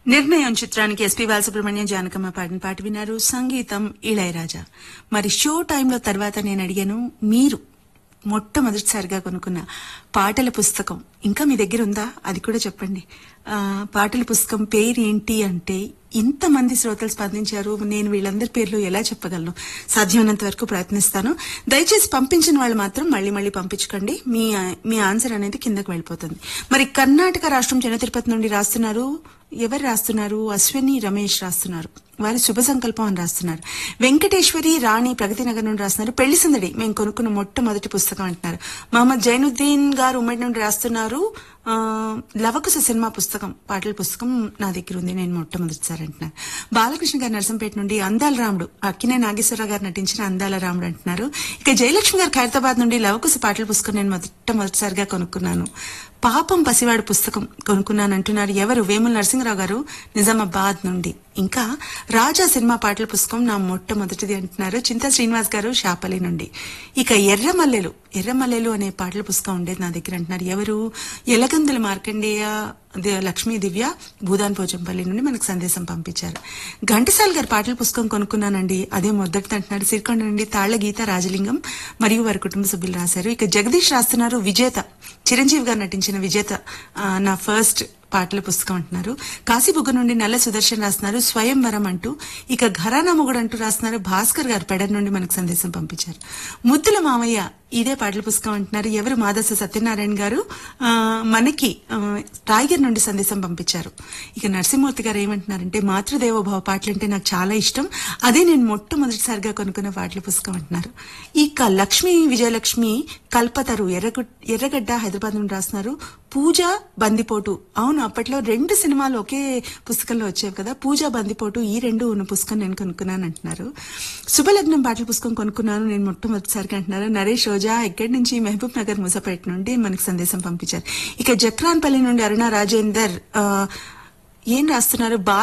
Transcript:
నిర్ణయం చిత్రానికి ఎస్పీ బాలసుబ్రహ్మణ్యం జానకమ్మ పాడిన పాట విన్నారు సంగీతం ఇళయరాజా మరి షో టైంలో తర్వాత నేను అడిగాను మీరు మొట్టమొదటిసారిగా కొనుక్కున్న పాటల పుస్తకం ఇంకా మీ దగ్గర ఉందా అది కూడా చెప్పండి ఆ, పాటల పుస్తకం పేరు ఏంటి అంటే ఇంతమంది శ్రోతలు స్పందించారు నేను వీళ్ళందరి పేర్లు ఎలా చెప్పగలను సాధ్యమైనంత వరకు ప్రయత్నిస్తాను దయచేసి పంపించిన వాళ్ళు మాత్రం మళ్ళీ మళ్ళీ పంపించకండి మీ మీ ఆన్సర్ అనేది కిందకు వెళ్ళిపోతుంది మరి కర్ణాటక రాష్ట్రం చెన్న తిరుపతి నుండి రాస్తున్నారు ఎవరు రాస్తున్నారు అశ్విని రమేష్ రాస్తున్నారు వారి శుభ సంకల్పం అని రాస్తున్నారు వెంకటేశ్వరి రాణి ప్రగతి నగర్ నుండి రాస్తున్నారు పెళ్లి సందడి మేము కొనుక్కున్న మొట్టమొదటి పుస్తకం అంటున్నారు మహమ్మద్ జైనుద్దీన్ గారు ఉమ్మడి నుండి రాస్తున్నారు ఆ, లవకుశ సినిమా పుస్తకం పాటల పుస్తకం నా దగ్గర ఉంది నేను మొట్టమొదటిసారి అంటున్నారు బాలకృష్ణ గారు నరసంపేట నుండి అందాల రాముడు అక్కినే నాగేశ్వరరావు గారు నటించిన అందాల రాముడు అంటున్నారు ఇక జయలక్ష్మి గారు ఖైరతాబాద్ నుండి లవకుశ పాటల పుస్తకం నేను మొట్టమొదటిసారిగా కొనుక్కున్నాను పాపం పసివాడు పుస్తకం కొనుక్కున్నాను అంటున్నారు ఎవరు వేముల నరసింహరావు గారు నిజామాబాద్ నుండి ఇంకా రాజా సినిమా పాటల పుస్తకం నా మొట్టమొదటిది అంటున్నారు చింతా శ్రీనివాస్ గారు షాపల్లి నుండి ఇక ఎర్రమల్లెలు ఎర్రమల్లెలు అనే పాటల పుస్తకం ఉండేది నా దగ్గర అంటున్నారు ఎవరు ఎలగందుల మార్కండేయ ది- లక్ష్మీ దివ్య భూదాన్ పోచంపల్లి నుండి మనకు సందేశం పంపించారు ఘంటసాల గారి పాటల పుస్తకం కొనుక్కున్నానండి అదే మొదటిది అంటున్నారు సిరికొండ నుండి తాళ్ల గీత రాజలింగం మరియు వారి కుటుంబ సభ్యులు రాశారు ఇక జగదీష్ రాస్తున్నారు విజేత చిరంజీవి గారు నటించిన విజేత ఆ, నా ఫస్ట్ పాటల పుస్తకం అంటున్నారు కాశీబుగ్గ నుండి నల్ల సుదర్శన్ రాస్తున్నారు స్వయంవరం అంటూ ఇక ఘరానా మొగుడు అంటూ రాస్తున్నారు భాస్కర్ గారు పెడర్ నుండి మనకు సందేశం పంపించారు ముద్దుల మామయ్య ఇదే పాటల పుస్తకం అంటున్నారు ఎవరు మాదస సత్యనారాయణ గారు ఆ, మనకి ఆ, టైగర్ నుండి సందేశం పంపించారు ఇక నరసింహమూర్తి గారు ఏమంటున్నారంటే మాతృదేవోభావ పాటలు అంటే నాకు చాలా ఇష్టం అదే నేను మొట్టమొదటిసారిగా కొనుక్కున్న పాటల పుస్తకం అంటున్నారు ఇక లక్ష్మి విజయలక్ష్మి కల్పతరు ఎర్రగు ఎర్రగడ్డ హైదరాబాద్ నుండి రాస్తున్నారు పూజ బందిపోటు అవును అప్పట్లో రెండు సినిమాలు ఒకే పుస్తకంలో వచ్చేవి కదా పూజ బందిపోటు ఈ రెండు ఉన్న పుస్తకం నేను కొనుక్కున్నాను అంటున్నారు శుభలగ్నం పాటల పుస్తకం కొనుక్కున్నాను నేను మొట్టమొదటిసారిగా అంటున్నారు నరేష్ రోజా ఇక్కడి నుంచి మహబూబ్ నగర్ ముసపేట నుండి మనకి సందేశం పంపించారు ఇక జక్రాన్పల్లి నుండి అరుణ రాజేందర్ ఆ, ఏం రాస్తున్నారు బా